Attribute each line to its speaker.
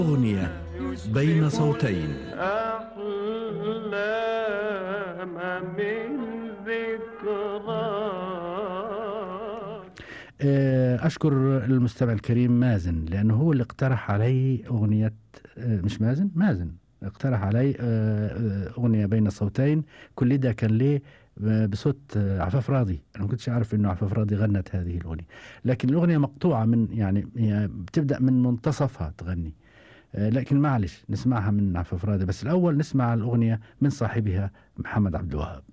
Speaker 1: أغنية بين صوتين
Speaker 2: أحلام من ذكراك
Speaker 3: آه، أشكر المستمع الكريم مازن لأنه هو اللي اقترح علي أغنية آه، مش مازن مازن اقترح علي آه، آه، أغنية بين صوتين كل ده كان ليه آه، بصوت آه، عفاف راضي أنا ما كنتش أعرف إنه عفاف راضي غنت هذه الأغنية لكن الأغنية مقطوعة من يعني هي بتبدأ من منتصفها تغني آه، لكن معلش نسمعها من عفاف راضي بس الأول نسمع الأغنية من صاحبها محمد عبد الوهاب